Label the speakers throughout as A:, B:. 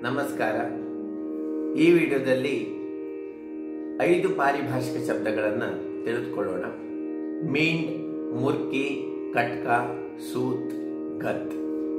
A: ನಮಸ್ಕಾರ ಈ ವಿಡಿಯೋದಲ್ಲಿ ಐದು ಪಾರಿಭಾಷಿಕ ಶಬ್ದಗಳನ್ನು ತಿಳಿದುಕೊಳ್ಳೋಣ ಮೀಂಡ್ ಮುರ್ಕಿ ಕಟ್ಕ ಸೂತ್ ಗತ್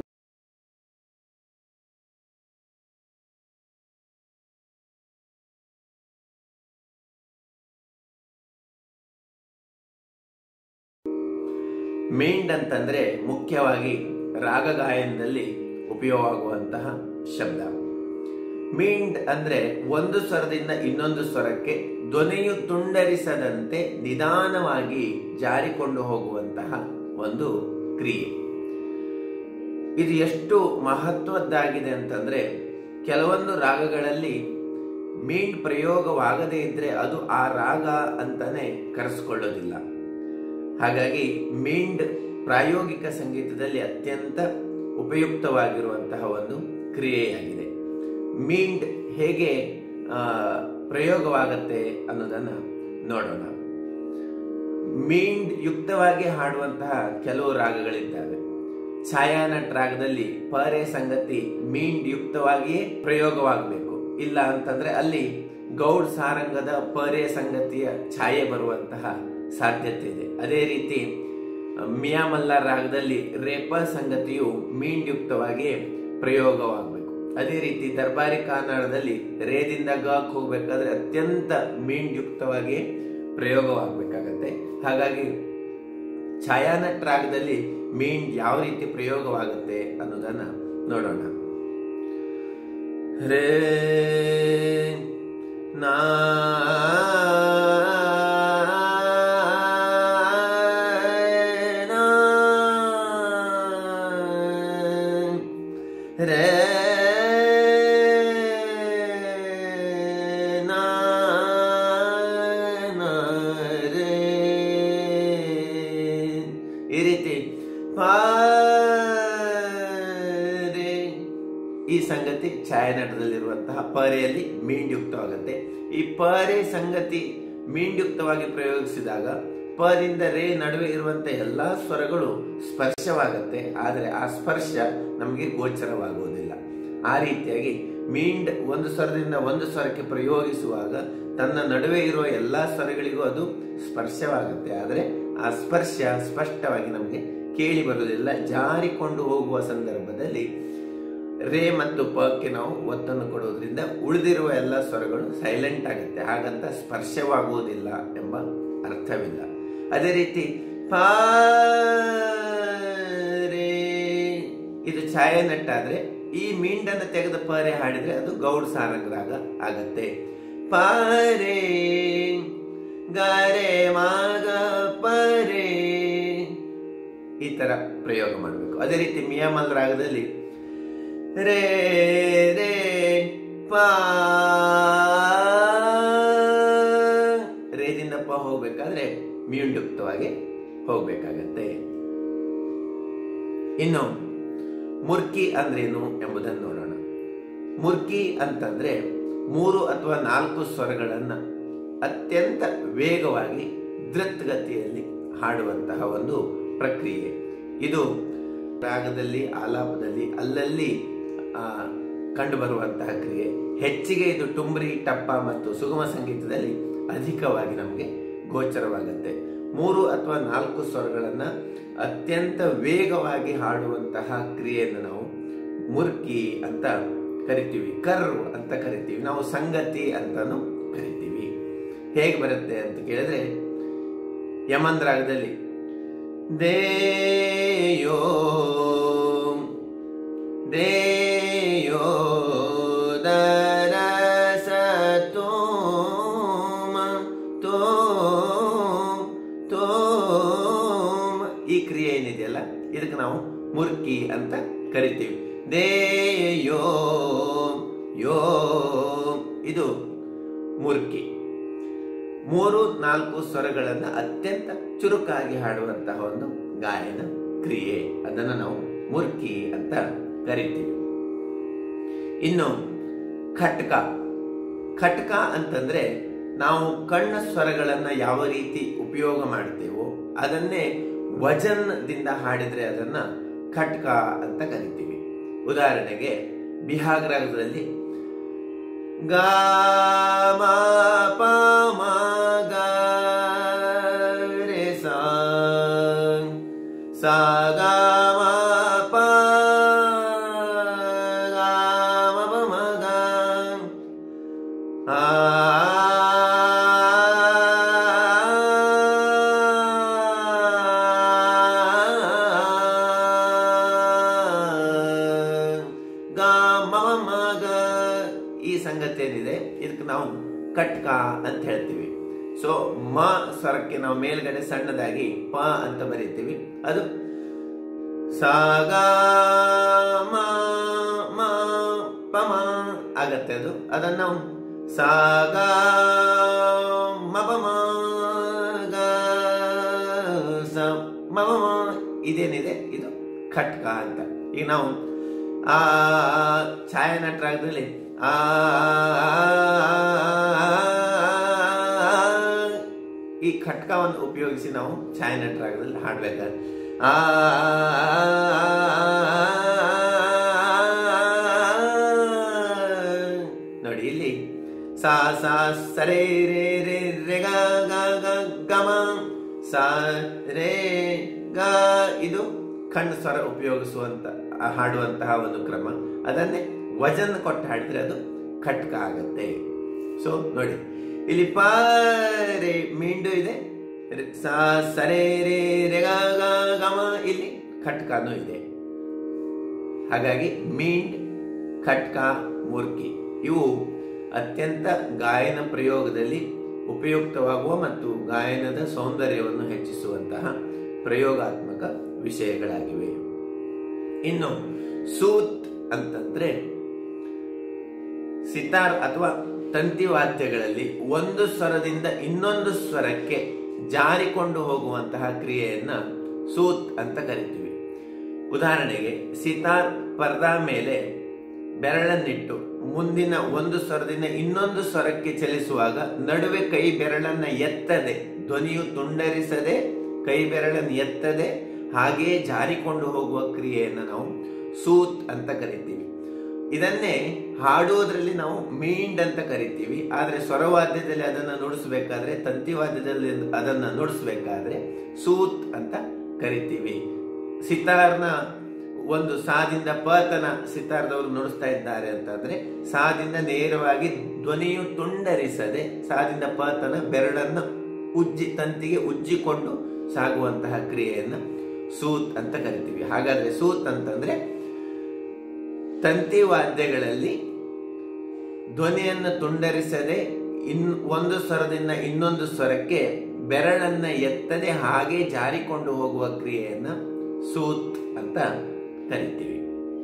A: ಮೇಂಡ್ ಅಂತಂದ್ರೆ ಮುಖ್ಯವಾಗಿ ರಾಗ ಗಾಯನದಲ್ಲಿ ಉಪಯೋಗವಾಗುವಂತಹ ಶಬ್ದ ಮೀಂಡ್ ಅಂದ್ರೆ ಒಂದು ಸ್ವರದಿಂದ ಇನ್ನೊಂದು ಸ್ವರಕ್ಕೆ ಧ್ವನಿಯು ತುಂಡರಿಸದಂತೆ ನಿಧಾನವಾಗಿ ಜಾರಿಕೊಂಡು ಹೋಗುವಂತಹ ಒಂದು ಕ್ರಿಯೆ ಇದು ಎಷ್ಟು ಮಹತ್ವದ್ದಾಗಿದೆ ಅಂತಂದ್ರೆ ಕೆಲವೊಂದು ರಾಗಗಳಲ್ಲಿ ಮೀಂಡ್ ಪ್ರಯೋಗವಾಗದೇ ಇದ್ರೆ ಅದು ಆ ರಾಗ ಅಂತಾನೆ ಕರೆಸ್ಕೊಳ್ಳೋದಿಲ್ಲ ಹಾಗಾಗಿ ಮೀಂಡ್ ಪ್ರಾಯೋಗಿಕ ಸಂಗೀತದಲ್ಲಿ ಅತ್ಯಂತ ಉಪಯುಕ್ತವಾಗಿರುವಂತಹ ಒಂದು ಕ್ರಿಯೆಯಾಗಿದೆ ಮೀಂಡ್ ಹೇಗೆ ಆ, ಪ್ರಯೋಗವಾಗತ್ತೆ ಅನ್ನೋದನ್ನ ನೋಡೋಣ ಮೀಂಡ್ ಯುಕ್ತವಾಗಿ ಹಾಡುವಂತಹ ಕೆಲವು ರಾಗಗಳಿದ್ದಾವೆ ಛಾಯಾನಟ್ ರಾಗದಲ್ಲಿ ಪರೆ ಸಂಗತಿ ಮೀಂಡ್ ಯುಕ್ತವಾಗಿಯೇ ಪ್ರಯೋಗವಾಗಬೇಕು ಇಲ್ಲ ಅಂತಂದ್ರೆ ಅಲ್ಲಿ ಗೌಡ್ ಸಾರಂಗದ ಪರೆ ಸಂಗತಿಯ ಛಾಯೆ ಬರುವಂತಹ ಸಾಧ್ಯತೆ ಇದೆ ಅದೇ ರೀತಿ ಮಿಯಾಮಲ್ಲ ರಾಗದಲ್ಲಿ ರೇಪ ಸಂಗತಿಯು ಮೀಂಡ್ ಯುಕ್ತವಾಗಿ ಪ್ರಯೋಗವಾಗಬೇಕು ಅದೇ ರೀತಿ ದರ್ಬಾರಿ ಕನ್ನಡದಲ್ಲಿ ರೇದಿಂದ ಗಾಕ್ ಹೋಗ್ಬೇಕಾದ್ರೆ ಅತ್ಯಂತ ಮೀಂಡ್ ಯುಕ್ತವಾಗಿ ಪ್ರಯೋಗವಾಗಬೇಕಾಗತ್ತೆ ಹಾಗಾಗಿ ಛಾಯಾನಟ್ ರಾಗದಲ್ಲಿ ಮೀಂಡ್ ಯಾವ ರೀತಿ ಪ್ರಯೋಗವಾಗುತ್ತೆ ಅನ್ನೋದನ್ನ ನೋಡೋಣ ರೇ ನಾ ರೇ ನಾ ನಾ ರೇ ಈ ರೀತಿ ಪಾ ರೇ ಈ ಸಂಗತಿ ಛಾಯಾನಟದಲ್ಲಿರುವಂತಹ ಪರೆಯಲ್ಲಿ ಮೀಂಡ್ಯುಕ್ತವಾಗುತ್ತೆ ಈ ಪರೆ ಸಂಗತಿ ಮೀಂಡ್ಯುಕ್ತವಾಗಿ ಪ್ರಯೋಗಿಸಿದಾಗ ಪದಿಂದ ರೇ ನಡುವೆ ಇರುವಂತಹ ಎಲ್ಲಾ ಸ್ವರಗಳು ಸ್ಪರ್ಶವಾಗುತ್ತೆ ಆದರೆ ಆ ಸ್ಪರ್ಶ ನಮಗೆ ಗೋಚರವಾಗುವುದಿಲ್ಲ ಆ ರೀತಿಯಾಗಿ ಮೀಂಡ್ ಒಂದು ಸ್ವರದಿಂದ ಒಂದು ಸ್ವರಕ್ಕೆ ಪ್ರಯೋಗಿಸುವಾಗ ತನ್ನ ನಡುವೆ ಇರುವ ಎಲ್ಲಾ ಸ್ವರಗಳಿಗೂ ಅದು ಸ್ಪರ್ಶವಾಗುತ್ತೆ ಆದರೆ ಆ ಸ್ಪರ್ಶ ಸ್ಪಷ್ಟವಾಗಿ ನಮಗೆ ಕೇಳಿ ಬರುವುದಿಲ್ಲ ಜಾರಿಕೊಂಡು ಹೋಗುವ ಸಂದರ್ಭದಲ್ಲಿ ರೇ ಮತ್ತು ಪಕ್ಕೆ ನಾವು ಒತ್ತನ್ನು ಕೊಡುವುದರಿಂದ ಉಳಿದಿರುವ ಎಲ್ಲ ಸ್ವರಗಳು ಸೈಲೆಂಟ್ ಆಗುತ್ತೆ ಹಾಗಂತ ಸ್ಪರ್ಶವಾಗುವುದಿಲ್ಲ ಎಂಬ ಅರ್ಥವಿಲ್ಲ ಅದೇ ರೀತಿ ಪಾ ರೇ ಇದು ಛಾಯಾನಟ್ಟಾದ್ರೆ ಈ ಮೀಂಡನ್ನು ತೆಗೆದ ಪರೆ ಹಾಡಿದ್ರೆ ಅದು ಗೌಡ್ ಸಾರಂಗ್ ರಾಗ ಆಗತ್ತೆ ಪಾರೆ ಗಾರೆ ಮಾಗ ಪರೆ ಈ ತರ ಪ್ರಯೋಗ ಮಾಡಬೇಕು ಅದೇ ರೀತಿ ಮಿಯಾಮಲ್ ರಾಗದಲ್ಲಿ ರೇ ರೇ ಪಾ ರೇದಿಂದ ಪ ಹೋಗ್ಬೇಕಾದ್ರೆ ಮ್ಯೂಂಡುಕ್ತವಾಗಿ ಹೋಗ್ಬೇಕಾಗತ್ತೆ ಇನ್ನು ಮುರ್ಕಿ ಅಂದ್ರೇನು ಎಂಬುದನ್ನು ನೋಡೋಣ ಮುರ್ಕಿ ಅಂತಂದ್ರೆ ಮೂರು ಅಥವಾ ನಾಲ್ಕು ಸ್ವರಗಳನ್ನ ಅತ್ಯಂತ ವೇಗವಾಗಿ ಧೃತ್ಗತಿಯಲ್ಲಿ ಹಾಡುವಂತಹ ಒಂದು ಪ್ರಕ್ರಿಯೆ ಇದು ರಾಗದಲ್ಲಿ ಆಲಾಪದಲ್ಲಿ ಅಲ್ಲಲ್ಲಿ ಆ, ಕಂಡುಬರುವಂತಹ ಕ್ರಿಯೆ ಹೆಚ್ಚಿಗೆ ಇದು ಟುಂಬ್ರಿ ಟಪ್ಪ ಮತ್ತು ಸುಗಮ ಸಂಗೀತದಲ್ಲಿ ಅಧಿಕವಾಗಿ ನಮಗೆ ಗೋಚರವಾಗುತ್ತೆ ಮೂರು ಅಥವಾ ನಾಲ್ಕು ಸ್ವರಗಳನ್ನ ಅತ್ಯಂತ ವೇಗವಾಗಿ ಹಾಡುವಂತಹ ಕ್ರಿಯೆಯನ್ನು ನಾವು ಮುರ್ಕಿ ಅಂತ ಕರಿತೀವಿ ಕರ್ವ್ ಅಂತ ಕರಿತೀವಿ ನಾವು ಸಂಗತಿ ಅಂತಾನು ಕರಿತೀವಿ ಹೇಗೆ ಬರುತ್ತೆ ಅಂತ ಕೇಳಿದ್ರೆ ಯಮನ್ ರಾಗದಲ್ಲಿ ದೇಯೋ ದೇಯೋ ದರಸ ತೋಮ ತೋಮ್ ತೋಮ್ ಈ ಕ್ರಿಯೆ ಏನಿದೆಯಲ್ಲ ಇದಕ್ಕೆ ನಾವು ಮುರ್ಕಿ ಅಂತ ಕರಿತೀವಿ ದೇಯೋ ಯೋ ಇದು ಮುರ್ಕಿ ಮೂರು ನಾಲ್ಕು ಸ್ವರಗಳನ್ನ ಅತ್ಯಂತ ಚುರುಕಾಗಿ ಹಾಡುವಂತಹ ಒಂದು ಗಾಯನ ಕ್ರಿಯೆ ಅದನ್ನು ನಾವು ಮುರ್ಕಿ ಅಂತ ಕರಿತೀವಿ ಇನ್ನು ಖಟ್ಕ ಖಟ್ಕ ಅಂತಂದ್ರೆ ನಾವು ಕಣ್ಣ ಸ್ವರಗಳನ್ನ ಯಾವ ರೀತಿ ಉಪಯೋಗ ಮಾಡ್ತೇವೋ ಅದನ್ನೇ ವಜನ್ದಿಂದ ಹಾಡಿದ್ರೆ ಅದನ್ನ ಖಟ್ಕ ಅಂತ ಕರಿತೀವಿ ಉದಾಹರಣೆಗೆ ಬಿಹಾಗ್ ರಾಗದಲ್ಲಿ ಗ ಮ ಪ ಮ ಗ ರೇ ಸ ಸ ಗ ಮ ಪ ಗ ಮ ಪ ಮ ಗ ಆ ಗ ಮ ಮ ಗ ಈ ಸಂಗತಿ ಏನಿದೆ ಇದಕ್ಕೆ ನಾವು ಕಟ್ಕ ಅಂತ ಹೇಳ್ತೀವಿ ಸೊ ಮ ಸ್ವರಕ್ಕೆ ನಾವು ಮೇಲ್ಗಡೆ ಸಣ್ಣದಾಗಿ ಪ ಅಂತ ಬರೀತೀವಿ ಅದು ಸ ಗ ಮ ಮ ಪ ಮ ಆಗತ್ತೆ ಅದು ಅದನ್ನ ನಾವು ಸ ಗ ಮ ಪ ಮ ಗ ಸ ಮ ಮ ಮ ಇದೇನಿದೆ ಇದು ಖಟ್ಕ ಅಂತ ಈಗ ನಾವು ಆ ಛಾಯಾನಟರಾಗದಲ್ಲಿ ಆ ಈ ಖಟ್ಕವನ್ನು ಉಪಯೋಗಿಸಿ ನಾವು ಛಾಯಾನಟರಾಗದಲ್ಲಿ ಹಾಡ್ಬೇಕಾದ್ರೆ ಆ ನೋಡಿ ಇಲ್ಲಿ ಸಾ ಸಾ ಸರೇ ರೇ ರೇ ರೇ ಗ ಗ ಗ ಗಮ ಸಾ ರೇ ಗ ಇದು ಕಣ್ಣು ಸ್ವರ ಉಪಯೋಗಿಸುವಂತ ಹಾಡುವಂತಹ ಒಂದು ಕ್ರಮ ಅದನ್ನೇ ವಜನ್ ಕೊಟ್ಟು ಹಾಡಿದ್ರೆ ಅದು ಖಟ್ಕ ಆಗತ್ತೆ ಸೊ ನೋಡಿ ಇಲ್ಲಿ ಪ ರೇ ಮೀಂಡು ಇದೆ ರೆ- ಸಾ ಸರೇ ರೇ ರೇ ಗ ಗ ಗಮ ಇಲ್ಲಿ ಖಟ್ಕನೂ ಇದೆ ಹಾಗಾಗಿ ಮೀಂಡ್ ಖಟ್ಕ ಮುರ್ಕಿ ಇವು ಅತ್ಯಂತ ಗಾಯನ ಪ್ರಯೋಗದಲ್ಲಿ ಉಪಯುಕ್ತವಾಗುವ ಮತ್ತು ಗಾಯನದ ಸೌಂದರ್ಯವನ್ನು ಹೆಚ್ಚಿಸುವಂತಹ ಪ್ರಯೋಗಾತ್ಮಕ ವಿಷಯಗಳಾಗಿವೆ ಇನ್ನು ಸೂತ್ ಅಂತಂದ್ರೆ ಸಿತಾರ್ ಅಥವಾ ತಂತಿ ವಾದ್ಯಗಳಲ್ಲಿ ಒಂದು ಸ್ವರದಿಂದ ಇನ್ನೊಂದು ಸ್ವರಕ್ಕೆ ಜಾರಿಕೊಂಡು ಹೋಗುವಂತಹ ಕ್ರಿಯೆಯನ್ನ ಸೂತ್ ಅಂತ ಕರಿತೀವಿ ಉದಾಹರಣೆಗೆ ಸಿತಾರ್ ಪರ್ದಾ ಮೇಲೆ ಬೆರಳನ್ನಿಟ್ಟು ಮುಂದಿನ ಒಂದು ಸ್ವರದಿಂದ ಇನ್ನೊಂದು ಸ್ವರಕ್ಕೆ ಚಲಿಸುವಾಗ ನಡುವೆ ಕೈ ಬೆರಳನ್ನ ಎತ್ತದೆ ಧ್ವನಿಯು ತುಂಡರಿಸದೆ ಕೈ ಬೆರಳನ್ನು ಎತ್ತದೆ ಹಾಗೆಯೇ ಜಾರಿಕೊಂಡು ಹೋಗುವ ಕ್ರಿಯೆಯನ್ನು ನಾವು ಸೂತ್ ಅಂತ ಕರಿತೀವಿ ಇದನ್ನೇ ಹಾಡುವುದರಲ್ಲಿ ನಾವು ಮೀಂಡ್ ಅಂತ ಕರಿತೀವಿ ಆದ್ರೆ ಸ್ವರವಾದ್ಯದಲ್ಲಿ ಅದನ್ನ ನುಡಿಸ್ಬೇಕಾದ್ರೆ ತಂತಿವಾದ್ಯದಲ್ಲಿ ಅದನ್ನ ನುಡಿಸ್ಬೇಕಾದ್ರೆ ಸೂತ್ ಅಂತ ಕರಿತೀವಿ ಸಿತಾರ್ನ ಒಂದು ಸಾದಿಂದ ಪತನ ಸಿತಾರದವರು ನುಡಿಸ್ತಾ ಇದ್ದಾರೆ ಅಂತಂದ್ರೆ ಸಾದಿಂದ ನೇರವಾಗಿ ಧ್ವನಿಯು ತುಂಡರಿಸದೆ ಸಾದಿಂದ ಪತನ ಬೆರಳನ್ನ ಉಜ್ಜಿ ತಂತಿಗೆ ಉಜ್ಜಿಕೊಂಡು ಸಾಗುವಂತಹ ಕ್ರಿಯೆಯನ್ನ ಸೂತ್ ಅಂತ ಕರಿತೀವಿ ಹಾಗಾದ್ರೆ ಸೂತ್ ಅಂತಂದ್ರೆ ತಂತಿ ವಾದ್ಯಗಳಲ್ಲಿ ಧ್ವನಿಯನ್ನು ತುಂಡರಿಸದೆ ಇನ್ ಒಂದು ಸ್ವರದಿಂದ ಇನ್ನೊಂದು ಸ್ವರಕ್ಕೆ ಬೆರಳನ್ನ ಎತ್ತದೆ ಹಾಗೆ ಜಾರಿಕೊಂಡು ಹೋಗುವ ಕ್ರಿಯೆಯನ್ನ ಸೂತ್ ಅಂತ ಕರಿತೀವಿ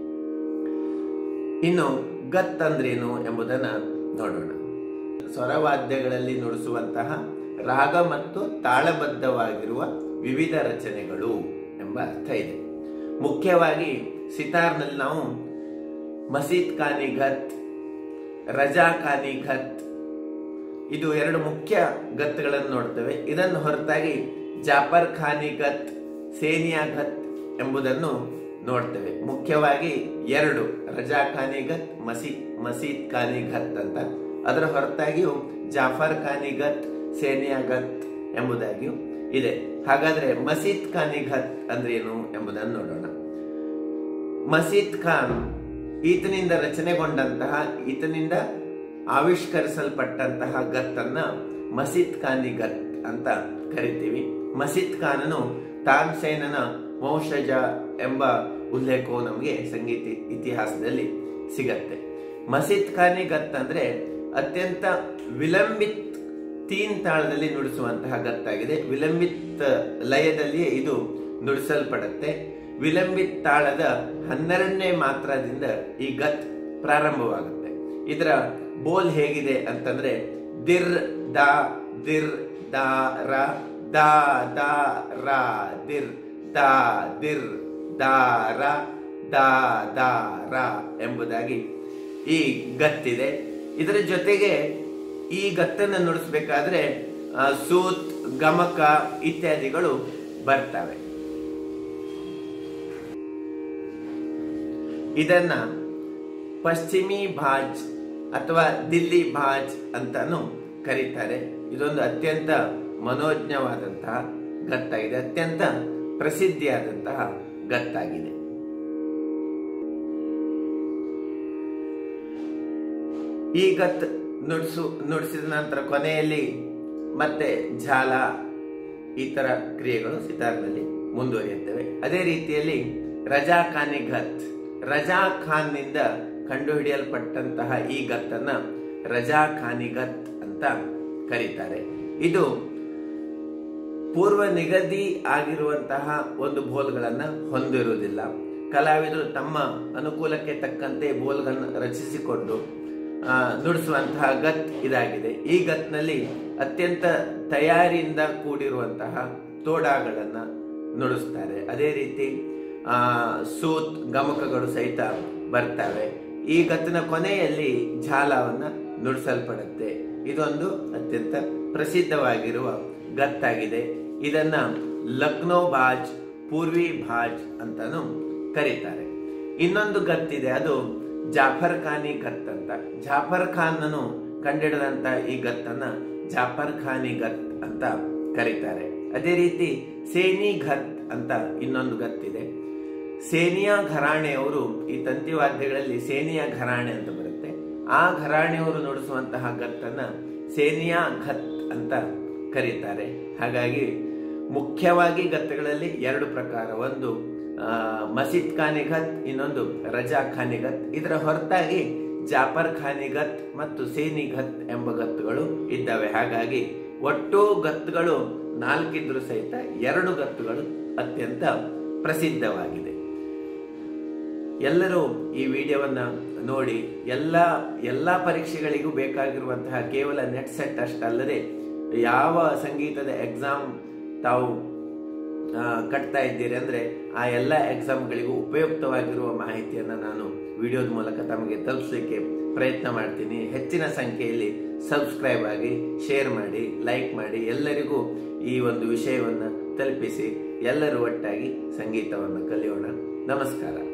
A: ಇನ್ನು ಗತ್ ಅಂದ್ರೇನು ಎಂಬುದನ್ನ ನೋಡೋಣ ಸ್ವರವಾದ್ಯಗಳಲ್ಲಿ ನುಡಿಸುವಂತಹ ರಾಗ ಮತ್ತು ತಾಳಬದ್ಧವಾಗಿರುವ ವಿವಿಧ ರಚನೆಗಳು ಎಂಬ ಅರ್ಥ ಇದೆ ಮುಖ್ಯವಾಗಿ ಸಿತಾರ್ನಲ್ಲಿ ನಾವು ಮಸೀದ್ ಖಾನಿ ಘತ್ ರಜಾ ಖಾನಿ ಘತ್ ಇದು ಎರಡು ಮುಖ್ಯ ಗತ್ಗಳನ್ನು ನೋಡ್ತೇವೆ ಇದನ್ನು ಹೊರತಾಗಿ ಜಾಫರ್ ಖಾನಿ ಗತ್ ಸೇನಿಯಾ ಗತ್ ಎಂಬುದನ್ನು ನೋಡ್ತೇವೆ ಮುಖ್ಯವಾಗಿ ಎರಡು ರಜಾ ಖಾನಿ ಗತ್ ಮಸಿ ಮಸೀದ್ ಖಾನಿ ಘತ್ ಅಂತ ಅದರ ಹೊರತಾಗಿಯೂ ಜಾಫರ್ ಖಾನಿ ಗತ್ ಸೇನಿಯಾ ಗತ್ ಎಂಬುದಾಗಿಯೂ ಇದೆ ಹಾಗಾದ್ರೆ ಮಸೀದ್ ಖಾನಿ ಘತ್ ಅಂದ್ರೆ ಏನು ಎಂಬುದನ್ನು ನೋಡೋಣ ಮಸೀದ್ ಖಾನ್ ಈತನಿಂದ ರಚನೆಗೊಂಡಂತಹ ಈತನಿಂದ ಆವಿಷ್ಕರಿಸಲ್ಪಟ್ಟಂತಹ ಗತ್ತನ್ನ ಮಸೀದ್ ಖಾನಿ ಗತ್ ಅಂತ ಕರಿತೀವಿ ಮಸೀದ್ ಖಾನನು ತಾನ್ಸೇನನ ವಂಶಜ ಎಂಬ ಉಲ್ಲೇಖವು ನಮಗೆ ಸಂಗೀತ ಇತಿಹಾಸದಲ್ಲಿ ಸಿಗತ್ತೆ ಮಸೀದ್ ಖಾನಿ ಗತ್ ಅಂದ್ರೆ ಅತ್ಯಂತ ವಿಲಂಬಿತ್ ತೀನ್ ತಾಳದಲ್ಲಿ ನುಡಿಸುವಂತಹ ಗತ್ತಾಗಿದೆ ವಿಲಂಬಿತ್ ಲಯದಲ್ಲಿಯೇ ಇದು ನುಡಿಸಲ್ಪಡುತ್ತೆ ವಿಲಂಬಿತ್ ತಾಳದ ಹನ್ನೆರಡನೇ ಮಾತ್ರದಿಂದ ಈ ಗತ್ ಪ್ರಾರಂಭವಾಗುತ್ತೆ ಇದರ ಬೋಲ್ ಹೇಗಿದೆ ಅಂತಂದ್ರೆ ದಿರ್ ದಾ ದಿರ್ ದಾ ರ ದಾ ದಾ ರ ದಿರ್ ದಾ ದಿರ್ ದಾ ರ ದಾ ದಾ ರ ಎಂಬುದಾಗಿ ಈ ಗತ್ತಿದೆ ಇದರ ಜೊತೆಗೆ ಈ ಗತ್ತನ್ನು ನುಡಿಸ್ಬೇಕಾದ್ರೆ ಆ, ಸೂತ್ ಗಮಕ ಇತ್ಯಾದಿಗಳು ಬರ್ತವೆ ಇದನ್ನ ಪಶ್ಚಿಮಿ ಭಾಜ್ ಅಥವಾ ದಿಲ್ಲಿ ಬಾಜ್ ಅಂತಾನು ಕರೀತಾರೆ ಇದೊಂದು ಅತ್ಯಂತ ಮನೋಜ್ಞವಾದಂತಹ ಗತ್ತಾಗಿದೆ ಅತ್ಯಂತ ಪ್ರಸಿದ್ಧಿಯಾದಂತಹ ಗತ್ತಾಗಿದೆ ಈ ಗತ್ ನುಡಿಸು ನುಡಿಸಿದ ನಂತರ ಕೊನೆಯಲ್ಲಿ ಮತ್ತೆ ಝಾಲ ಈ ತರ ಕ್ರಿಯೆಗಳು ಸಿತಾರ್ನಲ್ಲಿ ಮುಂದುವರಿಯುತ್ತವೆ ಅದೇ ರೀತಿಯಲ್ಲಿ ರಜಾ ಖಾನಿ ಗತ್ ರಜಾ ಖಾನ್ನಿಂದ ಕಂಡುಹಿಡಿಯಲ್ಪಟ್ಟಂತಹ ಈ ಗತ್ತನ್ನ ರಜಾ ಖಾನಿ ಗತ್ ಅಂತ ಕರೀತಾರೆ ಇದು ಪೂರ್ವ ನಿಗದಿ ಆಗಿರುವಂತಹ ಒಂದು ಬೋಲ್ಗಳನ್ನ ಹೊಂದಿರುವುದಿಲ್ಲ ಕಲಾವಿದರು ತಮ್ಮ ಅನುಕೂಲಕ್ಕೆ ತಕ್ಕಂತೆ ಬೋಲ್ಗಳನ್ನು ರಚಿಸಿಕೊಂಡು ಆ, ನುಡಿಸುವಂತಹ ಗತ್ ಇದಾಗಿದೆ ಈ ಗತ್ನಲ್ಲಿ ಅತ್ಯಂತ ತಯಾರಿಯಿಂದ ಕೂಡಿರುವಂತಹ ತೋಡಾಗಳನ್ನ ನುಡಿಸ್ತಾರೆ ಅದೇ ರೀತಿ ಆ ಸೂತ್ ಗಮಕಗಳು ಸಹಿತ ಬರ್ತವೆ ಈ ಗತ್ತಿನ ಕೊನೆಯಲ್ಲಿ ಝಾಲವನ್ನ ನುಡಿಸಲ್ಪಡುತ್ತೆ ಇದೊಂದು ಅತ್ಯಂತ ಪ್ರಸಿದ್ಧವಾಗಿರುವ ಗತ್ತಾಗಿದೆ ಇದನ್ನ ಲಕ್ನೋ ಬಾಜ್ ಪೂರ್ವಿ ಬಾಜ್ ಅಂತಾನು ಕರೀತಾರೆ ಇನ್ನೊಂದು ಗತ್ತಿದೆ ಅದು ಜಾಫರ್ ಖಾನಿ ಗತ್ ಅಂತ ಜಾಫರ್ ಖಾನ್ನನು ಕಂಡಿಡಿದಂತ ಈ ಗತ್ತನ್ನ ಜಾಫರ್ ಖಾನಿ ಗತ್ ಅಂತ ಕರೀತಾರೆ ಅದೇ ರೀತಿ ಸೇನಿ ಘತ್ ಅಂತ ಇನ್ನೊಂದು ಗತ್ತಿದೆ ಸೇನಿಯಾ ಘರಾಣೆಯವರು ಈ ತಂತಿವಾದ್ಯಗಳಲ್ಲಿ ಸೇನಿಯಾ ಘರಾಣೆ ಅಂತ ಬರುತ್ತೆ ಆ ಘರಾಣೆಯವರು ನುಡಿಸುವಂತಹ ಗತ್ತನ್ನ ಸೇನಿಯಾ ಘತ್ ಅಂತ ಕರೀತಾರೆ ಹಾಗಾಗಿ ಮುಖ್ಯವಾಗಿ ಗತ್ತಗಳಲ್ಲಿ ಎರಡು ಪ್ರಕಾರ ಒಂದು ಆ, ಮಸೀದ್ ಖಾನಿಗತ್ ಇನ್ನೊಂದು ರಜಾ ಖಾನಿಗತ್ ಇದರ ಹೊರತಾಗಿ ಜಾಫರ್ ಖಾನಿಗತ್ ಮತ್ತು ಸೇನಿಗತ್ ಎಂಬ ಗತ್ತುಗಳು ಇದ್ದಾವೆ ಹಾಗಾಗಿ ಒಟ್ಟು ಗತ್ತುಗಳು ನಾಲ್ಕಿದ್ರು ಸಹಿತ ಎರಡು ಗತ್ತುಗಳು ಅತ್ಯಂತ ಪ್ರಸಿದ್ಧವಾಗಿದೆ ಎಲ್ಲರೂ ಈ ವಿಡಿಯೋವನ್ನ ನೋಡಿ ಎಲ್ಲ ಎಲ್ಲ ಪರೀಕ್ಷೆಗಳಿಗೂ ಬೇಕಾಗಿರುವಂತಹ ಕೇವಲ ನೆಟ್ ಸೆಟ್ ಅಷ್ಟಲ್ಲದೆ ಯಾವ ಸಂಗೀತದ ಎಕ್ಸಾಮ್ ತಾವು ಆ, ಕಟ್ತಾ ಇದ್ದೀರಿ ಅಂದ್ರೆ ಆ ಎಲ್ಲ ಎಕ್ಸಾಮ್ಗಳಿಗೂ ಉಪಯುಕ್ತವಾಗಿರುವ ಮಾಹಿತಿಯನ್ನ ನಾನು ವಿಡಿಯೋದ ಮೂಲಕ ತಮಗೆ ತಲುಪಿಸಲಿಕ್ಕೆ ಪ್ರಯತ್ನ ಮಾಡ್ತೀನಿ ಹೆಚ್ಚಿನ ಸಂಖ್ಯೆಯಲ್ಲಿ ಸಬ್ಸ್ಕ್ರೈಬ್ ಆಗಿ ಶೇರ್ ಮಾಡಿ ಲೈಕ್ ಮಾಡಿ ಎಲ್ಲರಿಗೂ ಈ ಒಂದು ವಿಷಯವನ್ನ ತಲುಪಿಸಿ ಎಲ್ಲರೂ ಒಟ್ಟಾಗಿ ಸಂಗೀತವನ್ನು ಕಲಿಯೋಣ ನಮಸ್ಕಾರ